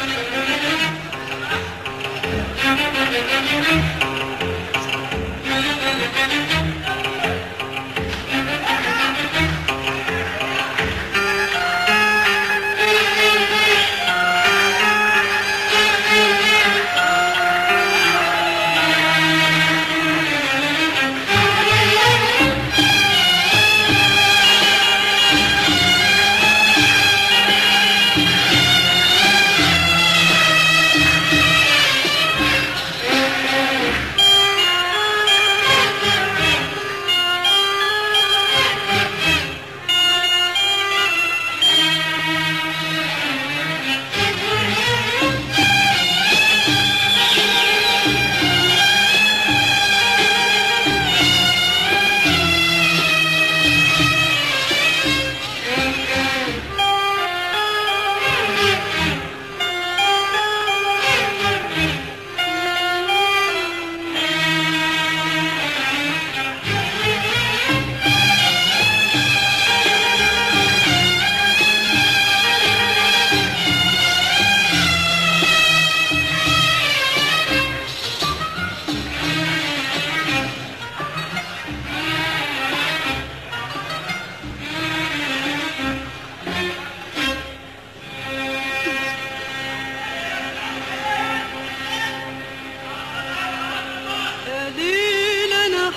يا ليل انا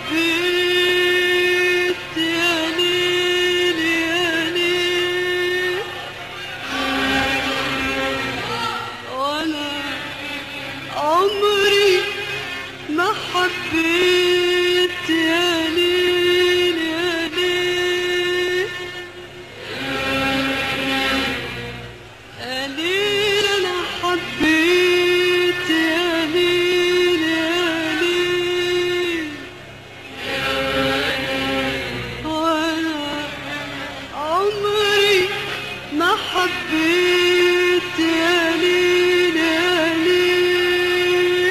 حبيت يا ليل يا ليل وانا عمري ما حبيت يا ليل يا ليل يا ليل انا حبيت يا ليل يا ليل وانا عمري ما حبيت يا ليل يا ليل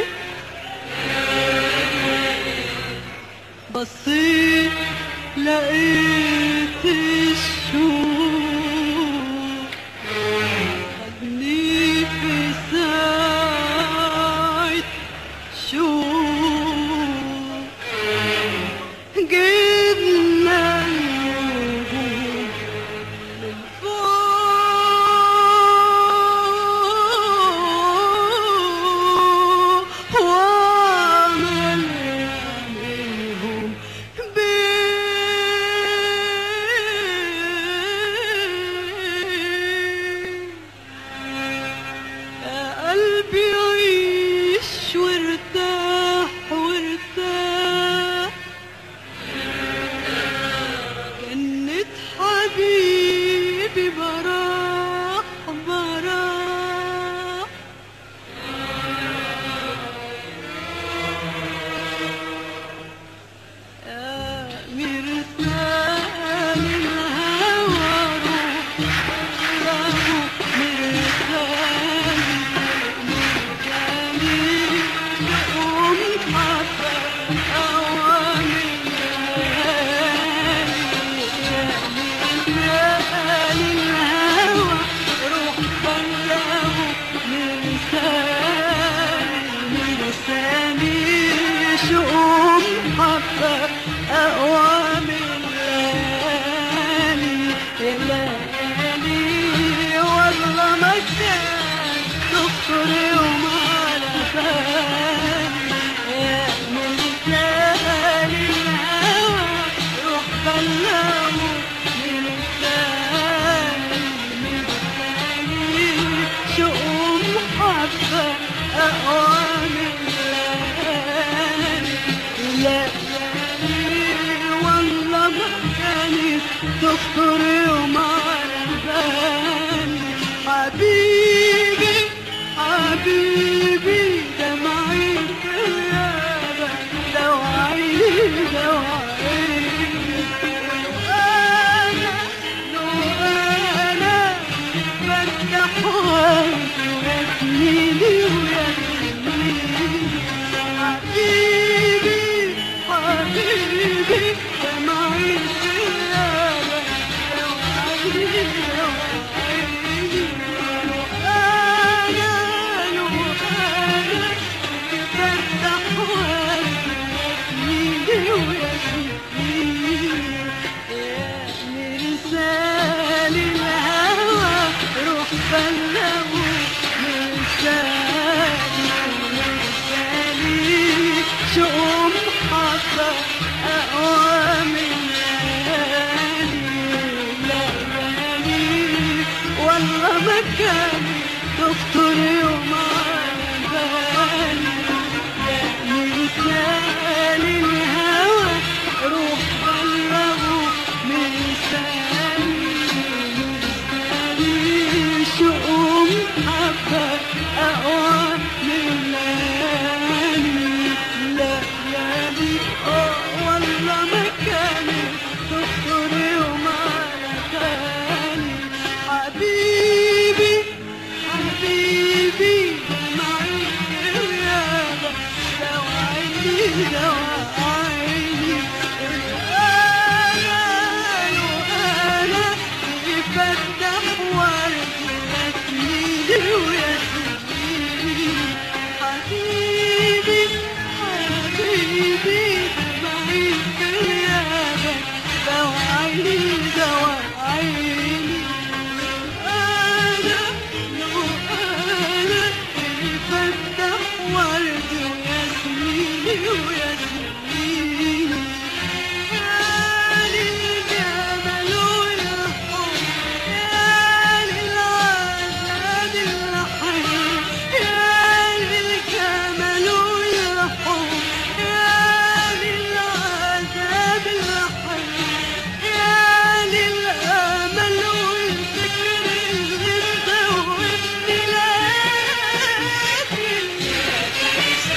بصيت لقيت الشوق خدني في ساعة شوق جبنا النجوم من فوق وعملنا منهم بيت يا قلبي عيش وارتاح وارتاح جنة حبيبي براح براح يا مرسال الهوى روح له مرسال جميل قوم حبة أوامر مرسال الهوى روح بلغه مرسال مرسالي شؤم حبة أوامر ليالي ليالي والله ما كان تخطر يوم على بالي يا مرسال الهوى روح بلغه مرسال مرسالي شؤم حبة أوامر ليالي ليالي والله ما كانت تخطر يوم على بالي حبيبي حبيبي دمعي في الغابة دواعي دواعي وأنا لو أنا بفتح وجهي ويسنيني ويسنيني حبيبي حبيبي دمعي في الغابة دواعي بلغوا مرسالي مرسالي شؤم حصى أقوى من ليالي ليالي والله مكاني تخطر يوم على بالي مثال الهوى روح بلغوا مثالي مثالي شؤم حبة أقوى من ليالي ليالي آه والله مكاني تخطر يوم على بالي حبيبي حبيبي معك الرياضة لو عيني لو عيني أنا أنا يفتح ورد يسميني ويسميني حبيبي حبيبي معك الرياضة لو عيني لو عيني أنا لو أنا يفتح ورد ويسميني ويسميني يا للجمال والحب يا للعذاب الحي يا للجمال والحب يا للعذاب الحي يا للأمل والفكر اللي مدوبني لكن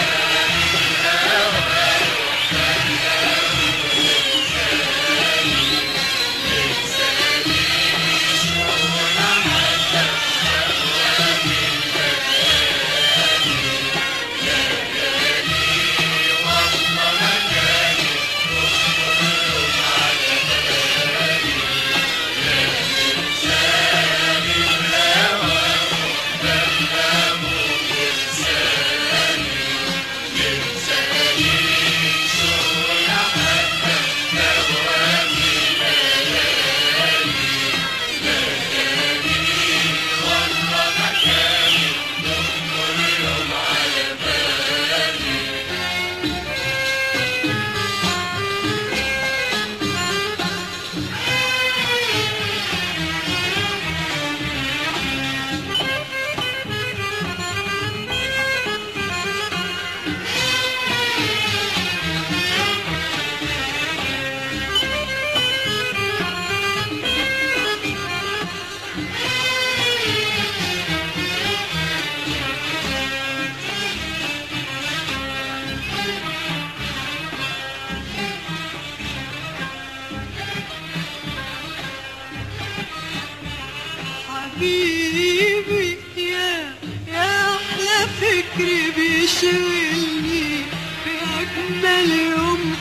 حبيبي يا يا احلى فكر بيشغلني في اجمل يوم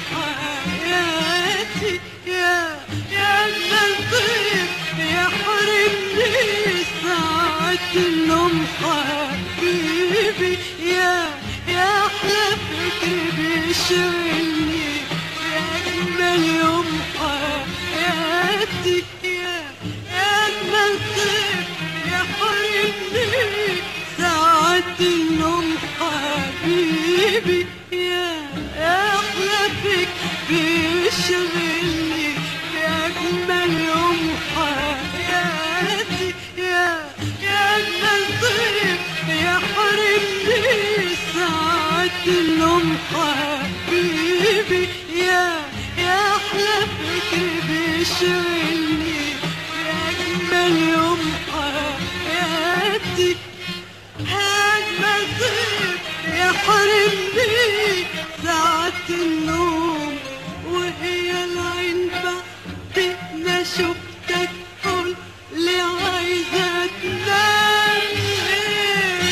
حياتي يا يا اجمل طيب يحرمني ساعة النوم حبيبي يا يا احلى فكر بيشغلني في اجمل يوم حياتي يا يا اجمل طيب يحرمني ساعة النوم حبيبي يا يا احلى فكر بيشغلني في اجمل يوم حياتي يا يا اجمل طيب يحرمني ساعة النوم حبيبي يا يا احلى فكر بيشغلني في اجمل يوم حياتي أجمل طيب يحرمني ساعة النوم وهي العين بعد ما شفتك قول لي عايزة تنام ليه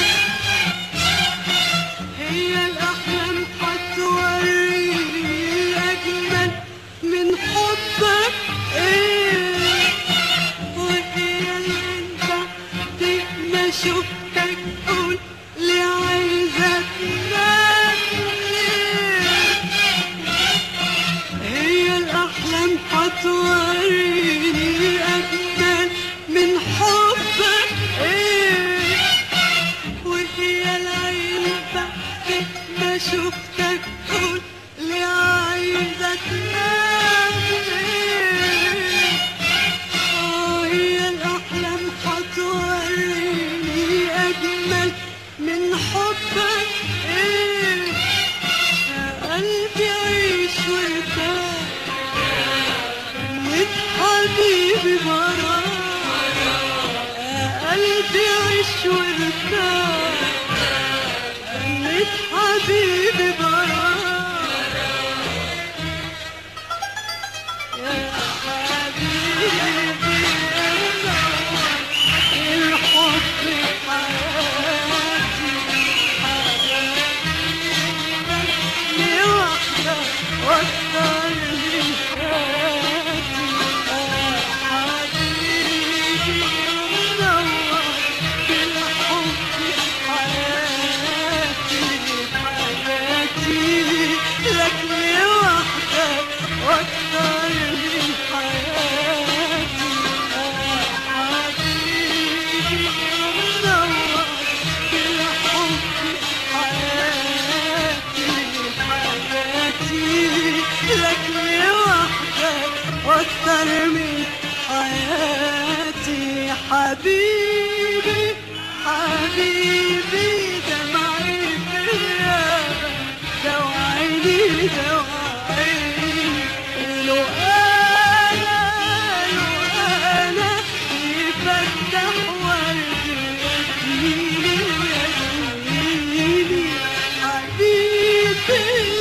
هي الأحلام هتوريني أجمل من حبك إيه وهي العين بعد ما شفتك قول لي عايزة تنام ليه هي الأحلام هتوريني أجمل من حبك عيش وارتاح جنة حبيبي براك يا حبيبي يا الحب في حياتي حبيبك لوحدك واكتر من حياتي يا حبيبي منور بالحب في حياتي حياتي لك لوحدك واكتر من حياتي يا حبيبي منور بالحب في حياتي حياتي لك لوحدك واكتر من حياتي حبيبي حبيبي دمعي في الغابة دوعيني دوعيني لو أنا لو أنا يفتح ورد ياسميني وياسميني حبيبي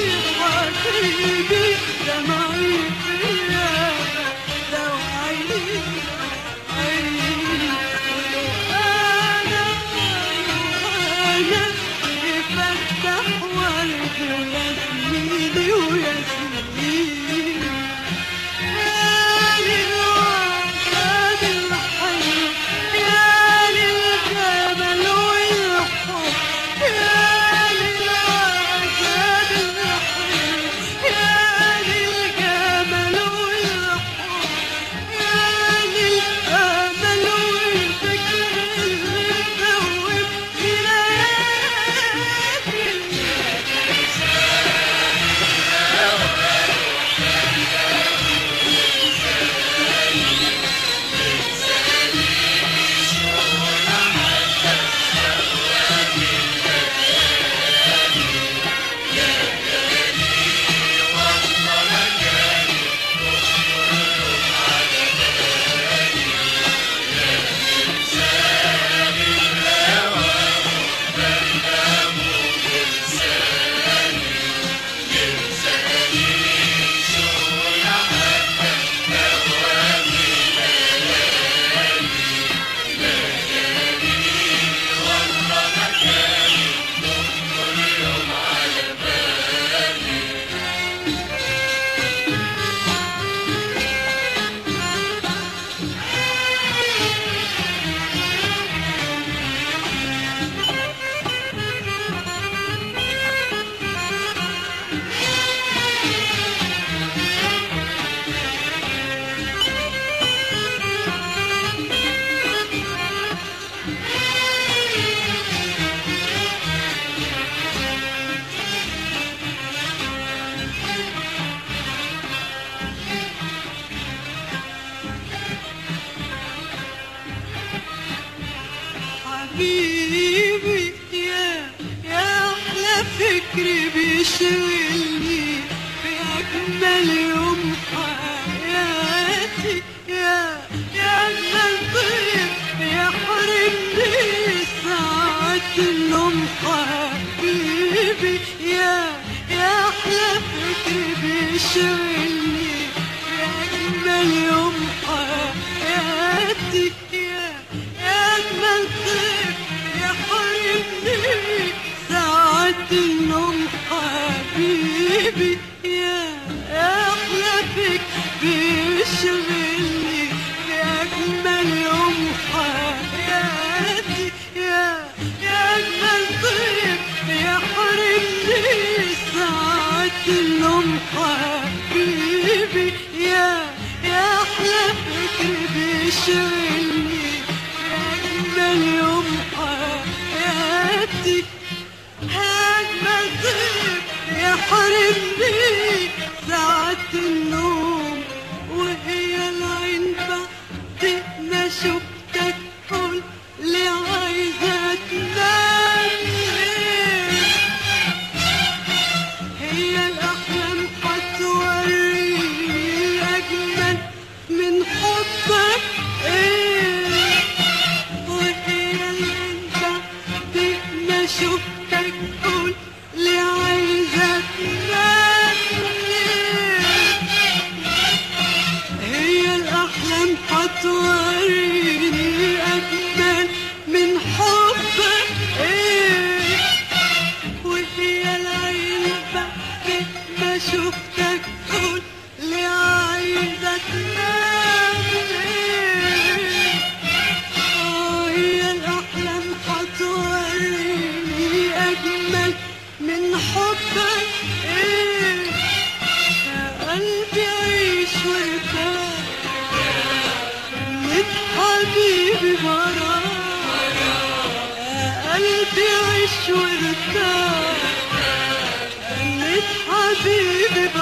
حبيبي دمعي في الغابة دوعيني دوعيني لو أنا لو أنا يفتح ورد ياسميني وياسميني حبيبي يا يا احلى فكر بيشغلني في اجمل يوم حياتي يا يا اجمل طيب يحرمني ساعة النوم حبيبي يا يا احلى فكر بيشغلني في اجمل يوم حياتي يا يا اجمل طيب يحرمني ساعة النوم حبيبي يا يا احلى فيك بيشغلني في اجمل يوم حياتي يا يا اجمل طيب يحرمني ساعة النوم حبيبي يا يا احلى فكر بيشغلني في اجمل يوم حياتي أجمل طيب يحرمني ساعة النوم وهي العين بعد ما شفتك قول لي عايزة تنام ليه هي الأحلام هتوريني أجمل من حبك إيه وهي اللي شفتك قول لي عايزة تنام ليه هي الأحلام هتوريني أجمل من حبك إيه وهي العين بعد ما شفتك قول لي عايزة تنام ليه آه هي الأحلام هتوريني أجمل من حبك إيه يا قلبي عيش وارتاح من حبيبي براك يا قلبي عيش وارتاح من حبيبي